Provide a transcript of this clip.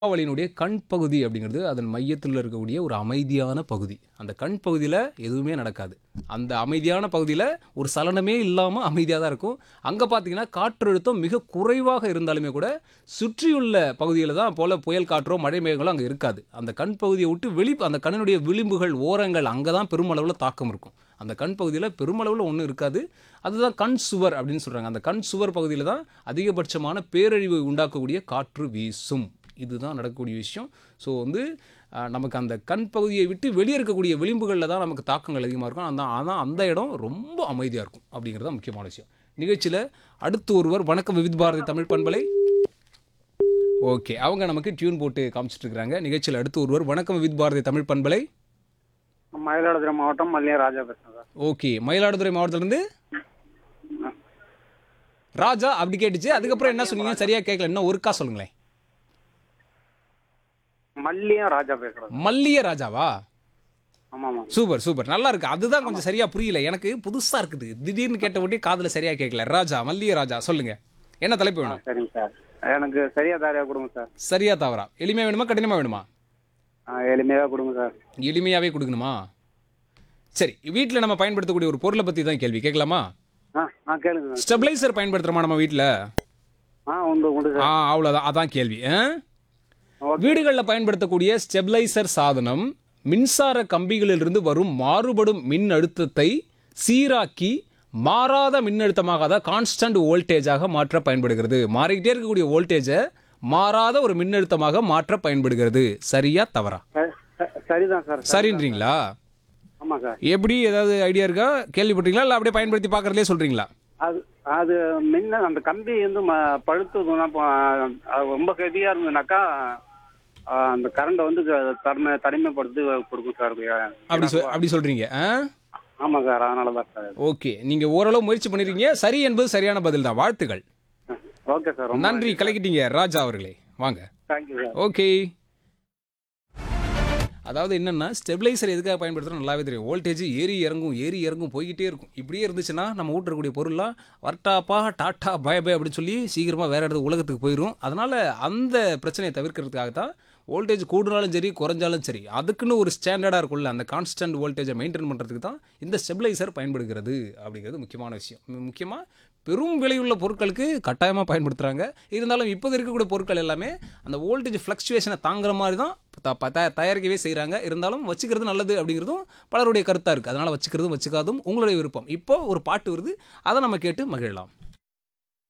சூறாவளியினுடைய கண் பகுதி அப்படிங்கிறது அதன் மையத்தில் இருக்கக்கூடிய ஒரு அமைதியான பகுதி அந்த கண் பகுதியில் எதுவுமே நடக்காது அந்த அமைதியான பகுதியில் ஒரு சலனமே இல்லாமல் அமைதியாக தான் இருக்கும் அங்கே பார்த்தீங்கன்னா காற்றழுத்தம் மிக குறைவாக இருந்தாலுமே கூட சுற்றியுள்ள பகுதியில் தான் போல புயல் காற்றோ மழை மேகங்களோ அங்கே இருக்காது அந்த கண் பகுதியை விட்டு வெளி அந்த கண்ணினுடைய விளிம்புகள் ஓரங்கள் அங்கே தான் பெருமளவில் தாக்கம் இருக்கும் அந்த கண் பகுதியில் பெருமளவில் ஒன்றும் இருக்காது அதுதான் கண் சுவர் அப்படின்னு சொல்கிறாங்க அந்த கண் சுவர் பகுதியில் தான் அதிகபட்சமான பேரழிவு உண்டாக்கக்கூடிய காற்று வீசும் இதுதான் நடக்கக்கூடிய விஷயம் ஸோ வந்து அஹ், நமக்கு அந்த கண் பகுதியை விட்டு வெளியே இருக்கக்கூடிய விளிம்புகளில் தான் நமக்கு தாக்கங்கள் அதிகமாக இருக்கும் அந்த அதான் அந்த இடம் ரொம்ப அமைதியாக இருக்கும் அப்படிங்கிறது தான் முக்கியமான விஷயம் நிகழ்ச்சியில் அடுத்து ஒருவர் வணக்கம் விவித் பாரதி தமிழ் பண்பலை ஓகே அவங்க நமக்கு டியூன் போட்டு காமிச்சிட்டு இருக்காங்க நிகழ்ச்சியில் அடுத்து ஒருவர் வணக்கம் விவித் பாரதி தமிழ் பண்பலை மயிலாடுதுறை மாவட்டம் மல்லியா ராஜா பேசுறேன் சார் ஓகே மயிலாடுதுறை மாவட்டத்திலேருந்து ராஜா அப்படி கேட்டுச்சு அதுக்கப்புறம் என்ன சொன்னீங்க சரியா கேட்கல இன்னும் ஒருக்கா சொல்லுங்களேன் மல்லியா ராஜா பேசுறேன் மல்லிய ராஜாவா ஆமா ஆமா சூப்பர் சூப்பர் நல்லா இருக்கு அதுதான் கொஞ்சம் சரியா புரியல எனக்கு புதுசா இருக்குது திடீர்னு கேட்ட ஒட்டி காதுல சரியா கேட்கல ராஜா மல்லிய ராஜா சொல்லுங்க என்ன தலைப்பு வேணும் சரிங்க சார் எனக்கு சரியா தாரியா கொடுங்க சார் சரியா தவறா எளிமையா வேணுமா கடினமா வேணுமா ஆ, எளிமையா கொடுங்க சார் எளிமையாவே கொடுக்கணுமா சரி வீட்டில் நம்ம பயன்படுத்தக்கூடிய ஒரு பொருளை பத்தி தான் கேள்வி கேட்கலாமா ஆ ஆ கேளுங்க சார் ஸ்டெபிளைசர் பயன்படுத்துறோமா நம்ம வீட்டில் ஆ உண்டு உண்டு ஆ சார் அவ்வளோதான் அதான் கேள்வி ஆ? ஓகே வீடுகளில் பயன்படுத்தக்கூடிய ஸ்டெபிளைசர் சாதனம் மின்சார கம்பிகளிலிருந்து வரும் மாறுபடும் மின் அழுத்தத்தை சீராக்கி மாறாத மின்னழுத்தமாக அதாவது கான்ஸ்டன்ட் வோல்டேஜாக மாற்ற பயன்படுகிறது மாறிக்கிட்டே இருக்கக்கூடிய வோல்டேஜை மாறாத ஒரு மின்னழுத்தமாக மாற்ற பயன்படுகிறது சரியா தவறா ச- ச- சரிதான் சார் சரி. சரின்றீங்களா ஆமா சார் எப்படி ஏதாவது ஐடியா இருக்கா கேள்விப்பட்டீங்களா இல்லை அப்படியே பயன்படுத்தி பார்க்கறதுலே சொல்றீங்களா அது அது முன்ன அந்த கம்பி வந்து ம- பழுத்ததுன்னா இப்போ, அது ரொம்ப ஹெவியா இருந்ததுனாக்கா ஆ, அந்த கரண்டை வந்து க- தனிமை தனிமைப்படுத்தி கொடுக்கும் சார் அப்படி சொல் அப்படி சொல்றீங்க ஆ ஆமா சார் அதனால தான் சார் ஓகே நீங்க ஓரளவு முயற்சி பண்ணிருக்கீங்க சரி என்பது சரியான பதில் தான் வாழ்த்துக்கள் ஓகே சார் ரொம்ப நன்றி கலக்கிட்டீங்க ராஜா அவர்களே வாங்க தேங்க்யூ சார் ஓகே அதாவது என்னன்னா ஸ்டெபிளைசர் எதுக்காக பயன்படுத்துறோம் நல்லாவே தெரியும் வோல்டேஜ் ஏறி இறங்கும் ஏறி இறங்கும் போய்கிட்டே இருக்கும் இப்படியே இருந்துச்சுன்னா நம்ம ஊட்டக்கூடிய பொருள்லாம் வர்ட்டாப்பா டாட்டா பய பய அப்படின்னு சொல்லி சீக்கிரமாக வேற இடத்து உலகத்துக்கு போயிடும் அதனால அந்த பிரச்சனையை தவிர்க்கிறதுக்காக தான் வோல்டேஜ் கூடுனாலும் சரி குறைஞ்சாலும் சரி அதுக்குன்னு ஒரு ஸ்டாண்டர்டாக இருக்கும்ல அந்த கான்ஸ்டன்ட் வோல்டேஜை மெயின்டைன் பண்ணுறதுக்கு தான் இந்த ஸ்டெபிளைசர் பயன்படுகிறது அப்படிங்கிறது முக்கியமான விஷயம் முக்கியமாக பெரும் விலையுள்ள பொருட்களுக்கு கட்டாயமாக பயன்படுத்துகிறாங்க இருந்தாலும் இப்போது இருக்கக்கூடிய பொருட்கள் எல்லாமே அந்த வோல்டேஜ் ஃப்ளக்சுவேஷனை தாங்குற மாதிரி தான் த- ப- த- தயாரிக்கவே செய்கிறாங்க இருந்தாலும் வச்சுக்கிறது நல்லது அப்படிங்கிறதும் பலருடைய கருத்தாக இருக்குது அதனால் வச்சுக்கிறதும் வச்சுக்காதும் உங்களுடைய விருப்பம் இப்போ ஒரு பாட்டு வருது அதை நம்ம கேட்டு மகிழலாம்